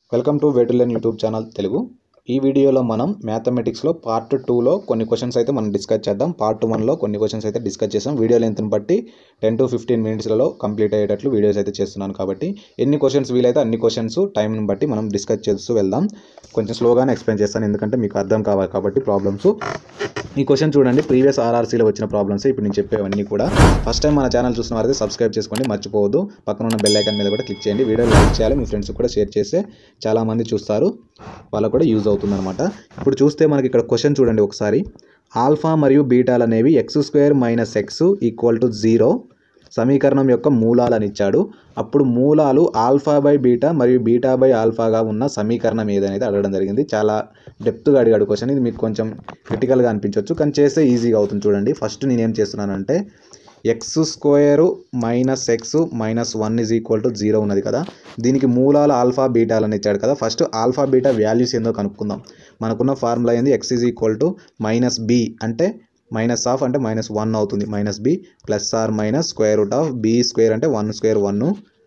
welcome to వేటులెన్ YouTube channel Telugu ఈ వీడియోలో మనం మ్యాథమెటిక్స్లో పార్ట్ టూలో కొన్ని క్వశ్చన్స్ అయితే మనం డిస్కస్ చేద్దాం పార్ట్ వన్లో కొన్ని క్వశ్చన్స్ అయితే డిస్కస్ చేసాం వీడియో లెంత్ని బట్టి టెన్ టు ఫిఫ్టీన్ మినిట్స్లలో కంప్లీట్ అయ్యేటట్లు వీడియోస్ అయితే చేస్తున్నాను కాబట్టి ఎన్ని క్వశ్చన్స్ వీలైతే అన్ని క్వశ్చన్స్ టైంని బట్టి మనం డిస్కస్ చేస్తూ వెళ్దాం కొంచెం స్లోగానే ఎక్స్ప్లెయిన్ చేస్తాను ఎందుకంటే మీకు అర్థం కావాలి కాబట్టి ప్రాబ్లమ్స్ ఈ క్వశ్చన్ చూడండి ప్రీవియస్ ఆర్ఆర్సీలో వచ్చిన ప్రాబ్లమ్స్ ఇప్పుడు నేను చెప్పేవన్నీ కూడా ఫస్ట్ టైం మన ఛానల్ చూసిన వారైతే సబ్స్క్రైబ్ చేసుకోండి మర్చిపోవద్దు పక్కన ఉన్న బెల్ ఐకాన్ మీద కూడా క్లిక్ చేయండి వీడియో లైక్ చేయాలి మీ ఫ్రెండ్స్ కూడా షేర్ చేస్తే చాలామంది చూస్తారు వాళ్ళకు కూడా యూజ్ అవుతుంది అనమాట ఇప్పుడు చూస్తే మనకి ఇక్కడ క్వశ్చన్ చూడండి ఒకసారి ఆల్ఫా మరియు బీటాలు అనేవి x square minus x equal to zero సమీకరణం యొక్క మూలాలను ఇచ్చాడు అప్పుడు మూలాలు ఆల్ఫా బై బీటా మరియు బీటా బై ఆల్ఫాగా ఉన్న సమీకరణం ఏదనేది అడగడం జరిగింది చాలా డెప్త్గా అడిగాడు క్వశ్చన్ ఇది మీకు కొంచెం క్రిటికల్గా అనిపించవచ్చు కానీ చేస్తే ఈజీగా అవుతుంది చూడండి ఫస్ట్ నేనేం చేస్తున్నానంటే x square minus x minus one is equal to zero ఉన్నది కదా దీనికి మూలాలు ఆల్ఫా బీటాలని ఇచ్చాడు కదా ఫస్ట్ ఆల్ఫా బీటా వాల్యూస్ ఏందో కనుక్కుందాం మనకున్న ఫార్ములా ఏంది x is equal to minus b అంటే మైనస్ ఆఫ్ అంటే మైనస్ వన్ అవుతుంది minus b plus or minus square root of b square అంటే one square one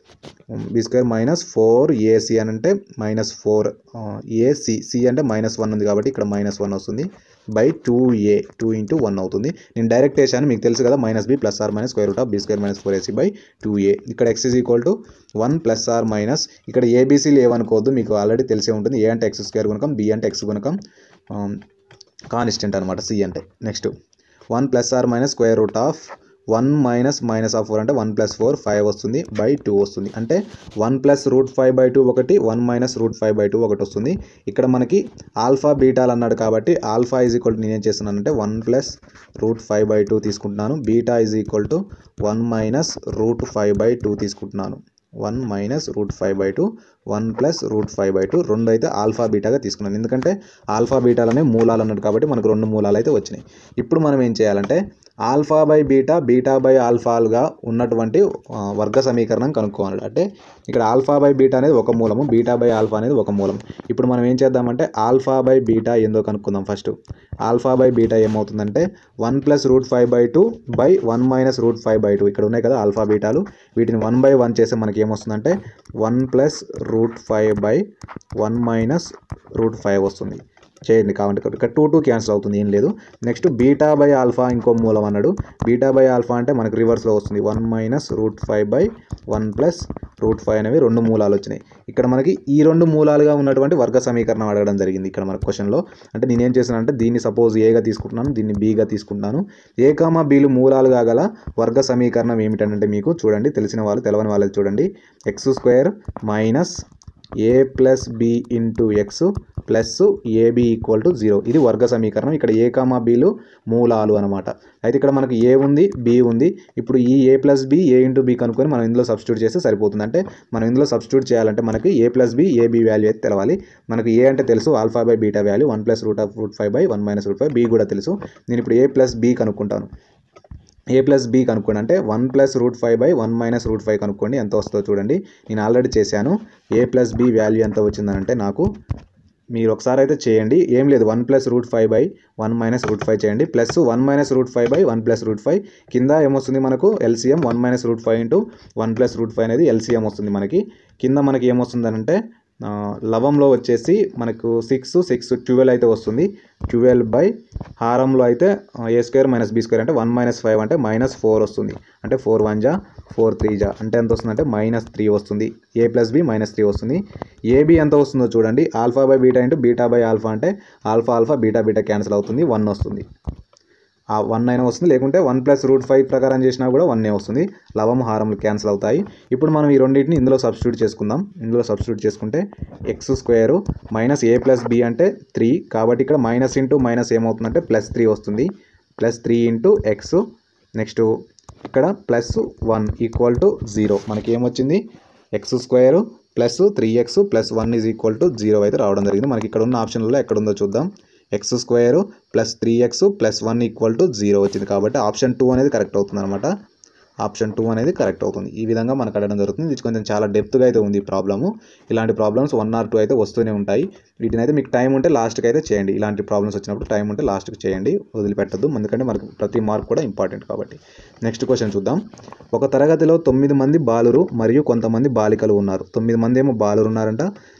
b square minus four a c అని అంటే మైనస్ ఫోర్ ఏసీ సి అంటే minus one ఉంది కాబట్టి ఇక్కడ మైనస్ వన్ వస్తుంది by two a two into one అవుతుంది నేను డైరెక్ట్ వేసాను మీకు తెలుసు కదా minus b plus or minus square root of b square minus four a c by two a ఇక్కడ x is equal to one plus or minus ఇక్కడ a b c లేవనుకోవద్దు మీకు ఆల్రెడీ తెలిసే ఉంటుంది ఏ అంటే ఎక్స్ స్క్వేర్ గుణకం బి అంటే ఎక్స్ గుణకం కాన్స్టెంట్ అనమాట సి అంటే next one plus or minus square root of one minus minus of four అంటే వన్ ప్లస్ ఫోర్ ఫైవ్ వస్తుంది బై టూ వస్తుంది అంటే one plus root five by two ఒకటి one minus root five by two ఒకటి వస్తుంది ఇక్కడ మనకి alpha బీటాలు అన్నాడు కాబట్టి ఆల్ఫా ఈజ్ ఈక్వల్ టు నేనేం చేస్తున్నానంటే one plus root five by two తీసుకుంటున్నాను beta is equal to one minus root five by two తీసుకుంటున్నాను one minus root five by two one plus root five by two రెండు అయితే alpha బీటాగా తీసుకున్నాను ఎందుకంటే alpha బీటాలనే మూలాలు అన్నాడు కాబట్టి మనకు రెండు మూలాలు అయితే వచ్చినాయి ఇప్పుడు మనం ఏం చేయాలంటే alpha by beta beta by ఆల్ఫాలుగా ఉన్నటువంటి ఆ, వర్గ సమీకరణం కనుక్కోవాలి అంటే ఇక్కడ ఆల్ఫా బై బీటా అనేది ఒక మూలము బీటా బై ఆల్ఫా అనేది ఒక మూలం ఇప్పుడు మనం ఏం చేద్దామంటే ఆల్ఫా బై బీటా ఏందో కనుక్కుందాం ఫస్ట్ ఆల్ఫా బై బీటా ఏమవుతుందంటే one plus root five by two by one minus root five by two ఇక్కడ ఉన్నాయి కదా ఆల్ఫా బీటాలు వీటిని వన్ బై వన్ చేస్తే మనకి ఏమొస్తుందంటే one plus root five by one minus root five వస్తుంది చేయండి కావండి ఇక్కడ టూ టూ క్యాన్సిల్ అవుతుంది ఏం లేదు నెక్స్ట్ బీటా బై ఆల్ఫా ఇంకో మూలం అన్నాడు బీటా బై ఆల్ఫా అంటే మనకు రివర్స్లో వస్తుంది one minus root five by one plus root five అనేవి రెండు మూలాలు వచ్చినాయి ఇక్కడ మనకి ఈ రెండు మూలాలుగా ఉన్నటువంటి వర్గ సమీకరణం అడగడం జరిగింది ఇక్కడ మన క్వశ్చన్లో అంటే నేనేం చేశానంటే దీన్ని సపోజ్ ఏగా తీసుకుంటున్నాను దీన్ని బీగా తీసుకుంటున్నాను ఏ కామా బీలు మూలాలుగా గల వర్గ సమీకరణం ఏమిటంటే మీకు చూడండి తెలిసిన వాళ్ళు తెలవని వాళ్ళది చూడండి x square minus a plus b into x plus a b equal to zero ఇది వర్గ సమీకరణం ఇక్కడ ఏ కామా బీలు మూలాలు అనమాట అయితే ఇక్కడ మనకి ఏ ఉంది బి ఉంది ఇప్పుడు ఈ a plus b a into b కనుక్కొని మనం ఇందులో సబ్స్టిట్యూట్ చేస్తే సరిపోతుంది అంటే మనం ఇందులో సబ్స్టిట్యూట్ చేయాలంటే మనకి a plus b a b value అయితే తెలవాలి మనకి ఏ అంటే తెలుసు alpha by beta value one plus root of root five by one minus root five b కూడా తెలుసు నేను ఇప్పుడు ఏ ప్లస్ బి కనుక్కుంటాను ఏ ప్లస్ బి కనుక్కోండి అంటే one plus root five by one minus root five కనుక్కోండి ఎంత వస్తుందో చూడండి నేను ఆల్రెడీ చేశాను ఏ ప్లస్ బి వాల్యూ ఎంత వచ్చిందనంటే నాకు మీరు ఒకసారి అయితే చేయండి ఏం లేదు one plus root five by one minus root five చేయండి plus one minus root five by one plus root five కింద ఏమొస్తుంది మనకు LCM one minus root five into one plus root five అనేది ఎల్సీఎం వస్తుంది మనకి కింద మనకి ఏమొస్తుందనంటే ఆ, లవంలో వచ్చేసి మనకు సిక్స్ సిక్స్ ట్వెల్వ్ అయితే వస్తుంది ట్వెల్వ్ బై హారంలో అయితే a square minus b square అంటే వన్ మైనస్ ఫైవ్ అంటే మైనస్ ఫోర్ వస్తుంది అంటే ఫోర్ వన్ జా ఫోర్ త్రీ జా అంటే ఎంత వస్తుంది అంటే మైనస్ త్రీ వస్తుంది a plus b minus three వస్తుంది ఏబి ఎంత వస్తుందో చూడండి alpha by beta into beta by alpha అంటే alpha alpha beta beta cancel అవుతుంది వన్ వస్తుంది ఆ వన్ అయినా వస్తుంది లేకుంటే వన్ ప్లస్ రూట్ ఫైవ్ ప్రకారం చేసినా కూడా వన్నే వస్తుంది లవం హారంలు క్యాన్సిల్ అవుతాయి ఇప్పుడు మనం ఈ రెండింటిని ఇందులో సబ్స్టిట్యూట్ చేసుకుందాం ఇందులో సబ్స్టిట్యూట్ చేసుకుంటే x square minus a plus b అంటే త్రీ కాబట్టి ఇక్కడ మైనస్ ఇంటూ మైనస్ ఏమవుతుందంటే ప్లస్ త్రీ వస్తుంది plus three into x next ఇక్కడ plus one equal to zero మనకి ఏమొచ్చింది x square plus three x plus one is equal to zero అయితే రావడం జరిగింది మనకి ఇక్కడ ఉన్న ఆప్షన్లలో ఎక్కడ ఉందో చూద్దాం x square plus three x plus one equal to zero వచ్చింది కాబట్టి ఆప్షన్ టూ అనేది కరెక్ట్ అవుతుంది అనమాట ఆప్షన్ టూ అనేది కరెక్ట్ అవుతుంది ఈ విధంగా మనకు అడగడం జరుగుతుంది ఇది కొంచెం చాలా డెప్త్గా అయితే ఉంది ఈ ప్రాబ్లము ఇలాంటి ప్రాబ్లమ్స్ వన్ ఆర్ టూ అయితే వస్తూనే ఉంటాయి వీటిని అయితే మీకు టైం ఉంటే లాస్ట్కి అయితే చేయండి ఇలాంటి ప్రాబ్లమ్స్ వచ్చినప్పుడు టైం ఉంటే లాస్ట్కి చేయండి వదిలిపెట్టద్దు ఎందుకంటే మనకు ప్రతి మార్క్ కూడా ఇంపార్టెంట్ కాబట్టి నెక్స్ట్ క్వశ్చన్ చూద్దాం ఒక తరగతిలో తొమ్మిది మంది బాలురు మరియు కొంతమంది బాలికలు ఉన్నారు తొమ్మిది మంది ఏమో బాలురు ఉన్నారంట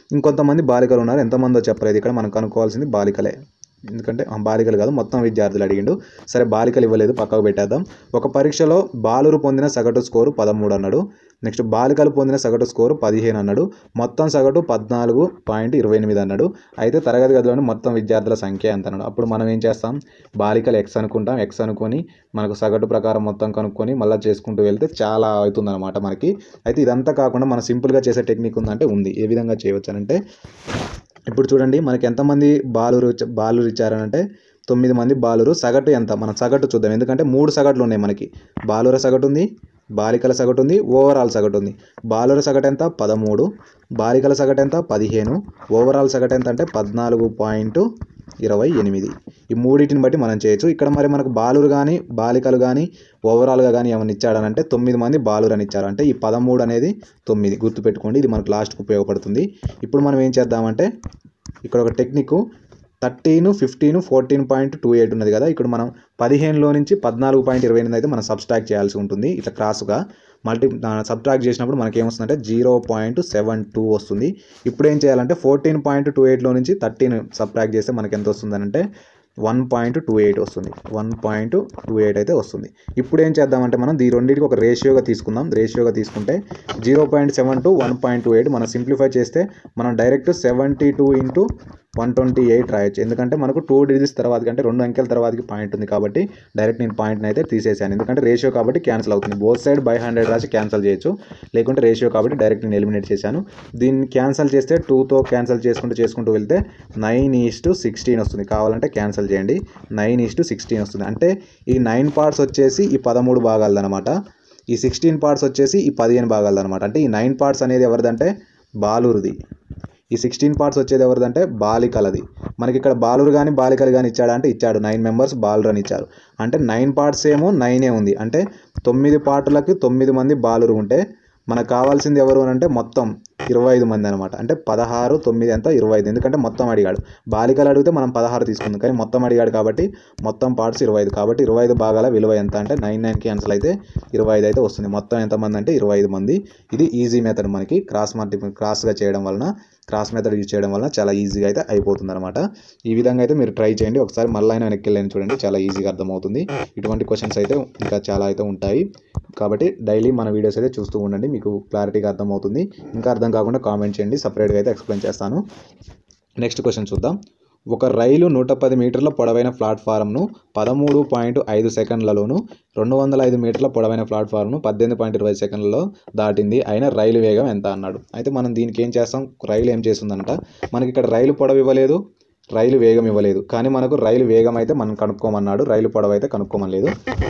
ఇంకొంతమంది బాలికలు ఉన్నారు ఎంతమందో చెప్పలేదు ఇక్కడ మనం కనుక్కోవాల్సింది బాలికలే ఎందుకంటే ఆ, బాలికలు కాదు మొత్తం విద్యార్థులు అడిగిండు సరే బాలికలు ఇవ్వలేదు పక్కకు పెట్టేద్దాం ఒక పరీక్షలో బాలురు పొందిన సగటు స్కోరు పదమూడు అన్నాడు నెక్స్ట్ బాలికలు పొందిన సగటు స్కోరు పదిహేను అన్నాడు మొత్తం సగటు పద్నాలుగు పాయింట్ ఇరవై ఎనిమిది అన్నాడు అయితే తరగతి గదిలోని మొత్తం విద్యార్థుల సంఖ్య ఎంత అన్నాడు అప్పుడు మనం ఏం చేస్తాం బాలికలు ఎక్స్ అనుకుంటాం ఎక్స్ అనుకొని మనకు సగటు ప్రకారం మొత్తం కనుక్కొని మళ్ళీ చేసుకుంటూ వెళ్తే చాలా అవుతుందన్నమాట మనకి అయితే ఇదంతా కాకుండా మనం సింపుల్గా చేసే టెక్నిక్ ఉందంటే ఉంది ఏ విధంగా చేయవచ్చు అంటే ఇప్పుడు చూడండి మనకి ఎంతమంది బాలురు ఇచ్చ- బాలురు ఇచ్చారనంటే తొమ్మిది మంది బాలురు సగటు ఎంత మనం సగటు చూద్దాం ఎందుకంటే మూడు సగట్లు ఉన్నాయి మనకి బాలుర సగటు ఉంది బాలికల సగటు ఉంది ఓవరాల్ సగటు ఉంది బాలుర సగటు ఎంత పదమూడు బాలికల సగటు ఎంత పదిహేను ఓవరాల్ సగటు ఎంత అంటే పద్నాలుగు పాయింట్ ఇరవై ఎనిమిది ఈ మూడింటిని బట్టి మనం చేయొచ్చు ఇక్కడ మరి మనకు బాలురు కానీ బాలికలు కానీ ఓవరాల్గా కానీ ఏమైనా ఇచ్చాడనంటే తొమ్మిది మంది బాలురు అని ఇచ్చారు అంటే ఈ పదమూడు అనేది తొమ్మిది గుర్తుపెట్టుకోండి ఇది మనకు లాస్ట్కి ఉపయోగపడుతుంది ఇప్పుడు మనం ఏం చేద్దామంటే ఇక్కడ ఒక technique thirteen fifteen fourteen point two eight ఉన్నది కదా ఇక్కడ మనం పదిహేనులో నుంచి పద్నాలుగు పాయింట్ ఇరవై ఎనిమిది అయితే మనం సబ్స్ట్రాక్ట్ చేయాల్సి ఉంటుంది ఇట్లా క్రాస్గా మల్టీ సబ్ట్రాక్ట్ చేసినప్పుడు మనకి ఏమొస్తుందంటే జీరో పాయింట్ సెవెన్ టూ వస్తుంది ఇప్పుడు ఏం చేయాలంటే ఫోర్టీన్ పాయింట్ టూ ఎయిట్లో నుంచి థర్టీన్ సబ్ట్రాక్ట్ చేస్తే మనకి ఎంత వస్తుందనంటే వన్ పాయింట్ టూ ఎయిట్ వస్తుంది వన్ పాయింట్ టూ ఎయిట్ అయితే వస్తుంది ఇప్పుడు ఏం చేద్దామంటే మనం ఈ రెండింటికి ఒక రేషియోగా తీసుకుందాం రేషియోగా తీసుకుంటే zero point seven to one point two eight మనం సింప్లిఫై చేస్తే మనం direct seventy two into one twenty eight రాయొచ్చు ఎందుకంటే మనకు టూ డిజిట్స్ తర్వాత అంటే రెండు అంకెల తర్వాతకి పాయింట్ ఉంది కాబట్టి డైరెక్ట్ నేను పాయింట్ని అయితే తీసేసాను ఎందుకంటే రేషియో కాబట్టి క్యాన్సిల్ అవుతుంది బోత్ సైడ్ బై హండ్రెడ్ రాసి క్యాన్సిల్ చేయొచ్చు లేకుంటే రేషియో కాబట్టి డైరెక్ట్ నేను ఎలిమినేట్ చేశాను దీన్ని క్యాన్సిల్ చేస్తే టూతో క్యాన్సిల్ చేసుకుంటూ చేసుకుంటూ వెళ్తే నైన్ ఈస్ టు సిక్స్టీన్ వస్తుంది కావాలంటే క్యాన్సిల్ చేయండి నైన్ ఈస్ టు సిక్స్టీన్ వస్తుంది అంటే ఈ నైన్ పార్ట్స్ వచ్చేసి ఈ పదమూడు భాగాలదనమాట ఈ సిక్స్టీన్ పార్ట్స్ వచ్చేసి ఈ పదిహేను భాగాలదనమాట అంటే ఈ నైన్ పార్ట్స్ అనేది ఎవరిదంటే బాలూరుది ఈ సిక్స్టీన్ పార్ట్స్ వచ్చేది ఎవరిదంటే బాలికలది మనకి ఇక్కడ బాలురు కానీ బాలికలు కానీ ఇచ్చాడా అంటే ఇచ్చాడు నైన్ మెంబర్స్ బాలురు అని ఇచ్చారు అంటే నైన్ పార్ట్స్ ఏమో నైనే ఉంది అంటే తొమ్మిది పార్టులకి తొమ్మిది మంది బాలురు ఉంటే మనకు కావాల్సింది ఎవరు అని అంటే మొత్తం ఇరవై ఐదు మంది అనమాట అంటే పదహారు తొమ్మిది ఎంత ఇరవై ఐదు ఎందుకంటే మొత్తం అడిగాడు బాలికలు అడిగితే మనం పదహారు తీసుకుందాం కానీ మొత్తం అడిగాడు కాబట్టి మొత్తం పార్ట్స్ ఇరవై ఐదు కాబట్టి ఇరవై ఐదు భాగాల విలువ ఎంత అంటే నైన్ నైన్ క్యాన్సిల్ అయితే ఇరవై ఐదు అయితే వస్తుంది మొత్తం ఎంతమంది అంటే ఇరవై ఐదు మంది ఇది ఈజీ మెథడ్ మనకి క్రాస్ మల్టీ క్రాస్గా చేయడం వలన క్రాస్ మెథడ్ యూజ్ చేయడం వలన చాలా ఈజీగా అయితే అయిపోతుంది అనమాట ఈ విధంగా అయితే మీరు ట్రై చేయండి ఒకసారి మళ్ళీ అయినా వెనక్కి వెళ్ళని చూడండి చాలా ఈజీగా అర్థమవుతుంది ఇటువంటి క్వశ్చన్స్ అయితే ఇంకా చాలా అయితే ఉంటాయి కాబట్టి డైలీ మన వీడియోస్ అయితే చూస్తూ ఉండండి మీకు క్లారిటీగా అర్థమవుతుంది ఇంకా అర్థం కాకుండా కామెంట్ చేయండి సపరేట్గా అయితే ఎక్స్ప్లెయిన్ చేస్తాను నెక్స్ట్ క్వశ్చన్ చూద్దాం ఒక రైలు నూట పది మీటర్ల పొడవైన ప్లాట్ఫారంను పదమూడు పాయింట్ ఐదు సెకండ్లలోను రెండు వందల ఐదు మీటర్ల పొడవైన ప్లాట్ఫారంను పద్దెనిమిది పాయింట్ ఇరవై సెకండ్లలో దాటింది అయినా రైలు వేగం ఎంత అన్నాడు అయితే మనం దీనికి ఏం చేస్తాం రైలు ఏం చేస్తుందంట మనకి ఇక్కడ రైలు పొడవు ఇవ్వలేదు రైలు వేగం ఇవ్వలేదు కానీ మనకు రైలు వేగం అయితే మనం కనుక్కోమన్నాడు రైలు పొడవు అయితే కనుక్కోమలేదు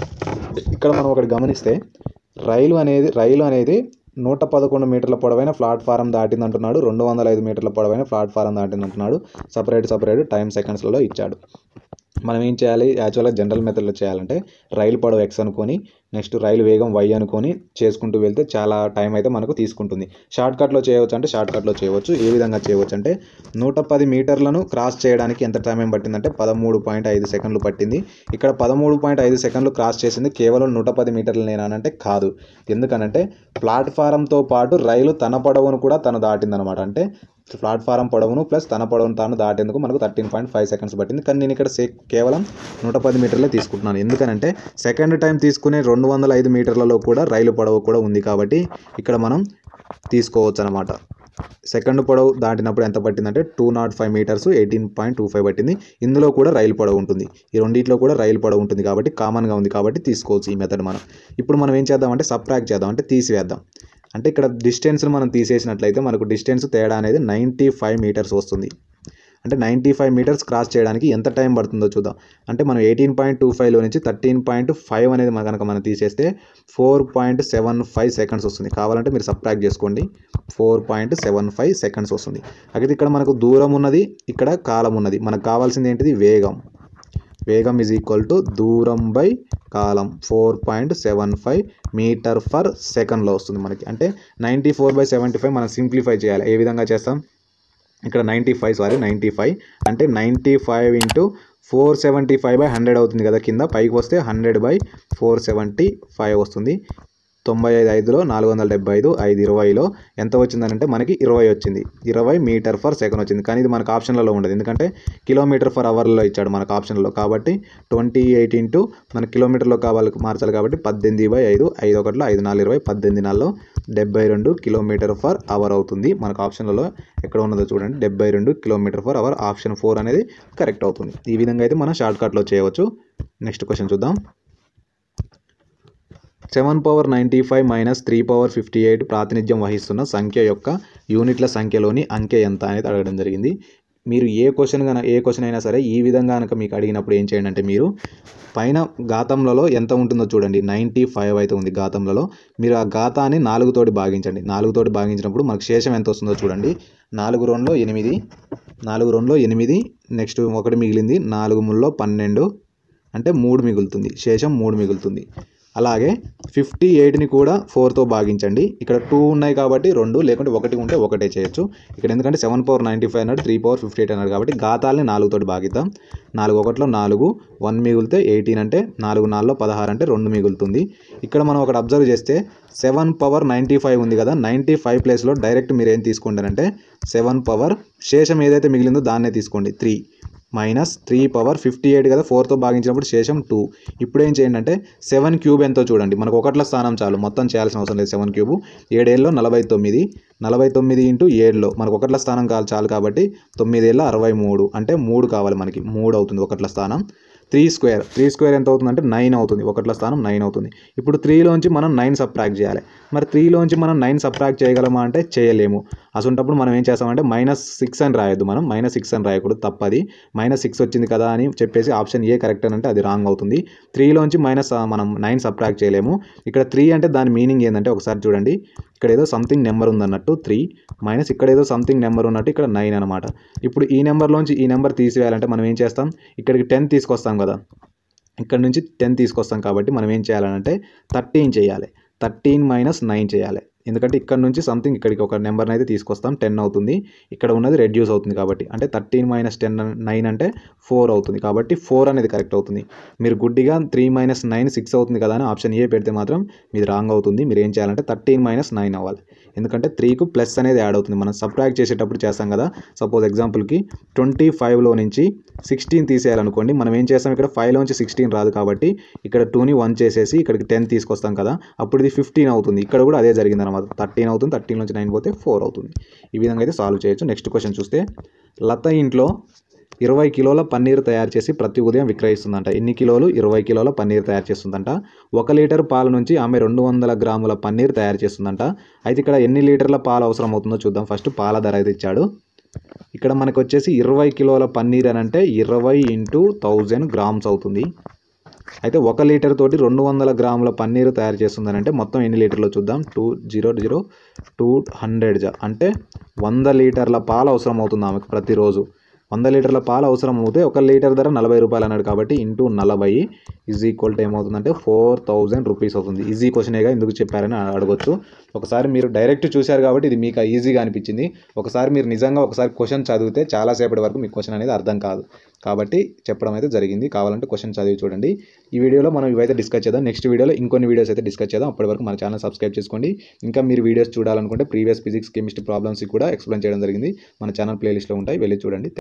ఇక్కడ మనం ఒకటి గమనిస్తే రైలు అనేది రైలు అనేది నూట పదకొండు మీటర్ల పొడవైన ప్లాట్ఫారం దాటింది అంటున్నాడు రెండు వందల ఐదు మీటర్ల పొడవైన ప్లాట్ఫారం దాటింది అంటున్నాడు సపరేట్ సపరేట్ టైం సెకండ్స్లలో ఇచ్చాడు మనం ఏం చేయాలి యాక్చువల్గా జనరల్ మెథడ్లో చేయాలంటే రైలు పొడవు ఎక్స్ అనుకొని నెక్స్ట్ రైలు వేగం వై అనుకొని చేసుకుంటూ వెళ్తే చాలా టైం అయితే మనకు తీసుకుంటుంది షార్ట్ కట్లో చేయవచ్చు అంటే షార్ట్ కట్లో చేయవచ్చు ఏ విధంగా చేయవచ్చు అంటే నూట పది మీటర్లను క్రాస్ చేయడానికి ఎంత టైం పట్టిందంటే పదమూడు పాయింట్ ఐదు సెకండ్లు పట్టింది ఇక్కడ పదమూడు పాయింట్ ఐదు సెకండ్లు క్రాస్ చేసింది కేవలం నూట పది మీటర్లు నేనంటే కాదు ఎందుకనంటే ప్లాట్ఫారంతో పాటు రైలు తన పొడవును కూడా తను దాటిందనమాట అంటే ప్లాట్ఫారం పొడవును ప్లస్ తన పొడవును తాను దాటేందుకు మనకు థర్టీన్ పాయింట్ ఫైవ్ సెకండ్స్ పట్టింది కానీ నేను ఇక్కడ సే కేవలం నూట పది మీటర్లే తీసుకుంటున్నాను ఎందుకనంటే సెకండ్ టైం తీసుకునే రెండు వందల ఐదు మీటర్లలో కూడా రైలు పొడవు కూడా ఉంది కాబట్టి ఇక్కడ మనం తీసుకోవచ్చు అనమాట సెకండ్ పొడవు దాటినప్పుడు ఎంత పట్టిందంటే two naught five meters eighteen point two five పట్టింది ఇందులో కూడా రైలు పొడవు ఉంటుంది ఈ రెండిట్లో కూడా రైలు పొడవు ఉంటుంది కాబట్టి కామన్గా ఉంది కాబట్టి తీసుకోవచ్చు ఈ మెథడ్ మనం ఇప్పుడు మనం ఏం చేద్దామంటే సబ్ట్రాక్ట్ చేద్దాం అంటే తీసివేద్దాం అంటే ఇక్కడ డిస్టెన్స్ని మనం తీసేసినట్లయితే మనకు డిస్టెన్స్ తేడా అనేది నైంటీ ఫైవ్ మీటర్స్ వస్తుంది అంటే నైంటీ ఫైవ్ మీటర్స్ క్రాస్ చేయడానికి ఎంత టైం పడుతుందో చూద్దాం అంటే మనం ఎయిటీన్ పాయింట్ టూ ఫైవ్లో నుంచి థర్టీన్ పాయింట్ ఫైవ్ అనేది మన కనుక మనం తీసేస్తే four point seven five seconds వస్తుంది కావాలంటే మీరు సబ్ట్రాక్ట్ చేసుకోండి four point seven five seconds వస్తుంది అయితే ఇక్కడ మనకు దూరం ఉన్నది ఇక్కడ కాలం ఉన్నది మనకు కావాల్సింది ఏంటిది వేగం వేగం ఈజ్ ఈక్వల్ టు దూరం బై కాలం four point seven five meter per సెకండ్లో వస్తుంది మనకి అంటే ninety four by seventy five మనం సింప్లిఫై చేయాలి ఏ విధంగా చేస్తాం ఇక్కడ ninety five sorry ninety five అంటే ninety five into four seventy five by hundred అవుతుంది కదా కింద పైకి వస్తే hundred by four seventy five వస్తుంది తొంభై ఐదు ఐదులో నాలుగు వందల డెబ్బై ఐదు ఐదు ఇరవైలో ఎంత వచ్చిందనంటే మనకి ఇరవై వచ్చింది ఇరవై మీటర్ ఫర్ సెకండ్ వచ్చింది కానీ ఇది మనకు ఆప్షన్లలో ఉండదు ఎందుకంటే కిలోమీటర్ ఫర్ అవర్లో ఇచ్చాడు మనకు ఆప్షన్లో కాబట్టి ట్వంటీ ఎయిట్ ఇంటూ మన కిలోమీటర్లో కావాలి మార్చాలి కాబట్టి పద్దెనిమిది బై ఐదు ఐదు ఒకటిలో ఐదు నాలుగు ఇరవై పద్దెనిమిది నాలుగులో డెబ్బై రెండు కిలోమీటర్ ఫర్ అవర్ అవుతుంది మనకు ఆప్షన్లలో ఎక్కడ ఉన్నదో చూడండి డెబ్బై రెండు kilometer per hour option four అనేది కరెక్ట్ అవుతుంది ఈ విధంగా అయితే మనం షార్ట్ కట్లో చేయవచ్చు నెక్స్ట్ క్వశ్చన్ చూద్దాం seven power ninety five minus three power fifty eight ప్రాతినిధ్యం వహిస్తున్న సంఖ్య యొక్క యూనిట్ల సంఖ్యలోని అంకె ఎంత అనేది అడగడం జరిగింది మీరు ఏ క్వశ్చన్ కనుక ఏ క్వశ్చన్ అయినా సరే ఈ విధంగా కనుక మీకు అడిగినప్పుడు ఏం చేయండి అంటే మీరు పైన ఘాతంలలో ఎంత ఉంటుందో చూడండి నైంటీ ఫైవ్ అయితే ఉంది ఘాతంలలో మీరు ఆ ఘాతాన్ని నాలుగుతోటి భాగించండి నాలుగుతోటి భాగించినప్పుడు మనకు శేషం ఎంత వస్తుందో చూడండి నాలుగు రెండులో ఎనిమిది నాలుగు రెండులో ఎనిమిది నెక్స్ట్ ఒకటి మిగిలింది నాలుగు ముల్లో పన్నెండు అంటే మూడు మిగులుతుంది శేషం మూడు మిగులుతుంది అలాగే ఫిఫ్టీ ఎయిట్ని కూడా ఫోర్తో భాగించండి ఇక్కడ టూ ఉన్నాయి కాబట్టి రెండు లేకుంటే ఒకటి ఉంటే ఒకటే చేయొచ్చు ఇక్కడ ఎందుకంటే సెవెన్ పవర్ నైంటీ ఫైవ్ అన్నాడు త్రీ పవర్ ఫిఫ్టీ ఎయిట్ అన్నాడు కాబట్టి ఘాతాలని నాలుగుతోటి భాగిద్దాం నాలుగు ఒకటిలో నాలుగు వన్ మిగిలితే ఎయిటీన్ అంటే నాలుగు నాలుగులో పదహారు అంటే రెండు మిగులుతుంది ఇక్కడ మనం ఒకటి అబ్జర్వ్ చేస్తే సెవెన్ పవర్ నైంటీ ఫైవ్ ఉంది కదా నైంటీ ఫైవ్ ప్లేస్లో డైరెక్ట్ మీరు ఏం తీసుకుంటారంటే సెవెన్ పవర్ శేషం ఏదైతే మిగిలిందో దాన్నే తీసుకోండి three minus three power fifty eight కదా ఫోర్తో భాగించినప్పుడు శేషం టూ ఇప్పుడు ఏం చేయండి అంటే సెవెన్ క్యూబ్ ఎంతో చూడండి మనకు ఒకట్ల స్థానం చాలు మొత్తం చేయాల్సిన అవసరం లేదు సెవెన్ క్యూబ్ ఏడేళ్ళలో నలభై తొమ్మిది నలభై తొమ్మిది ఇంటూ ఏడులో మనకు ఒకట్ల స్థానం కావాలి చాలు కాబట్టి తొమ్మిదేళ్ళ అరవై మూడు అంటే మూడు కావాలి మనకి మూడు అవుతుంది ఒకట్ల స్థానం త్రీ స్క్వేర్ త్రీ స్క్వేర్ ఎంత అవుతుంది అంటే నైన్ అవుతుంది ఒకట్ల స్థానం నైన్ అవుతుంది ఇప్పుడు త్రీలోంచి మనం నైన్ సబ్ట్రాక్ట్ చేయాలి మరి త్రీలోంచి మనం నైన్ సబ్ట్రాక్ట్ చేయగలమా అంటే చేయలేము అసంటప్పుడు మనం ఏం చేస్తామంటే మైనస్ సిక్స్ అని రాయొద్దు మనం మైనస్ సిక్స్ అని రాయకూడదు తప్పది మైనస్ సిక్స్ వచ్చింది కదా అని చెప్పేసి ఆప్షన్ ఏ కరెక్ట్ అని అంటే అది రాంగ్ అవుతుంది త్రీలోంచి మైనస్ మనం నైన్ సబ్ట్రాక్ట్ చేయలేము ఇక్కడ త్రీ అంటే దాని మీనింగ్ ఏంటంటే ఒకసారి చూడండి ఇక్కడ ఏదో సంథింగ్ నెంబర్ ఉందన్నట్టు త్రీ మైనస్ ఇక్కడ ఏదో సంథింగ్ నెంబర్ ఉన్నట్టు ఇక్కడ నైన్ అనమాట ఇప్పుడు ఈ నెంబర్లోంచి ఈ నెంబర్ తీసివేయాలంటే మనం ఏం చేస్తాం ఇక్కడికి టెన్ తీసుకొస్తాం కదా ఇక్కడ నుంచి టెన్ తీసుకొస్తాం కాబట్టి మనం ఏం చేయాలంటే థర్టీన్ చేయాలి థర్టీన్ మైనస్ నైన్ చేయాలి ఎందుకంటే ఇక్కడ నుంచి సంథింగ్ ఇక్కడికి ఒక నెంబర్ని అయితే తీసుకొస్తాం టెన్ అవుతుంది ఇక్కడ ఉన్నది రెడ్యూస్ అవుతుంది కాబట్టి అంటే థర్టీన్ మైనస్ టెన్ నైన్ అంటే ఫోర్ అవుతుంది కాబట్టి ఫోర్ అనేది కరెక్ట్ అవుతుంది మీరు గుడ్డిగా త్రీ మైనస్ నైన్ సిక్స్ అవుతుంది కదా అని ఆప్షన్ ఏ పెడితే మాత్రం మీది రాంగ్ అవుతుంది మీరు ఏం చేయాలంటే థర్టీన్ మైనస్ నైన్ అవ్వాలి ఎందుకంటే త్రీకు ప్లస్ అనేది యాడ్ అవుతుంది మనం సబ్ట్రాక్ట్ చేసేటప్పుడు చేస్తాం కదా సపోజ్ ఎగ్జాంపుల్కి ట్వంటీ ఫైవ్లో నుంచి సిక్స్టీన్ తీసేయాలనుకోండి మనం ఏం చేస్తాం ఇక్కడ ఫైవ్లోంచి సిక్స్టీన్ రాదు కాబట్టి ఇక్కడ టూని వన్ చేసేసి ఇక్కడికి టెన్ తీసుకొస్తాం కదా అప్పుడు ఇది ఫిఫ్టీన్ అవుతుంది ఇక్కడ కూడా అదే జరిగింది అనమాట థర్టీన్ అవుతుంది థర్టీన్ నుంచి నైన్ పోతే ఫోర్ అవుతుంది ఈ విధంగా అయితే సాల్వ్ చేయొచ్చు నెక్స్ట్ క్వశ్చన్ చూస్తే లత ఇంట్లో ఇరవై కిలోల పన్నీర్ తయారు చేసి ప్రతి ఉదయం విక్రయిస్తుందంట ఎన్ని కిలోలు ఇరవై కిలోల పన్నీర్ తయారు చేస్తుందంట ఒక లీటర్ పాల నుంచి ఆమె రెండు వందల గ్రాముల పన్నీర్ తయారు చేస్తుందంట అయితే ఇక్కడ ఎన్ని లీటర్ల పాలు అవసరం అవుతుందో చూద్దాం ఫస్ట్ పాల ధర అయితే ఇచ్చాడు ఇక్కడ మనకు వచ్చేసి ఇరవై కిలోల పన్నీర్ అని అంటే ఇరవై ఇంటూ థౌజండ్ గ్రామ్స్ అవుతుంది అయితే ఒక లీటర్ తోటి రెండు వందల గ్రాముల పన్నీరు తయారు చేస్తుందని అంటే మొత్తం ఎన్ని లీటర్లో చూద్దాం two zero zero two hundred జా అంటే వంద లీటర్ల పాలు అవసరం అవుతుంది ఆమెకు ప్రతిరోజు వంద లీటర్ల పాలు అవసరం అవుతే ఒక లీటర్ ధర నలభై రూపాయలు అన్నాడు కాబట్టి ఇంటూ నలభై ఈజ్ ఈక్వల్ టు ఏమవుతుందంటే ఫోర్ థౌజండ్ రూపీస్ అవుతుంది ఈజీ క్వశ్చనేగా ఎందుకు చెప్పారని అడగొచ్చు ఒకసారి మీరు డైరెక్ట్ చూశారు కాబట్టి ఇది మీకు ఈజీగా అనిపించింది ఒకసారి మీరు నిజంగా ఒకసారి క్వశ్చన్ చదివితే చాలాసేపటి వరకు మీకు క్వశ్చన్ అనేది అర్థం కాదు కాబట్టి చెప్పడం అయితే జరిగింది కావాలంటే క్వశ్చన్ చదివి చూడండి ఈ వీడియోలో మనం ఇవైతే డిస్కస్ చేద్దాం నెక్స్ట్ వీడియోలో ఇంకొన్ని వీడియోస్ అయితే డిస్కస్ చేద్దాం అప్పటి వరకు మన ఛానల్ సబ్స్క్రైబ్ చేసుకోండి ఇంకా మీరు వీడియోస్ చూడాలనుకుంటే ప్రీవియస్ ఫిజిక్స్ కెమిస్ట్రీ ప్రాబ్లమ్స్ కూడా ఎక్స్ప్లెయిన్ చేయడం జరిగింది మన ఛానల్ ప్లేలిస్ట్లో ఉంటాయి వెళ్ళి చూడండి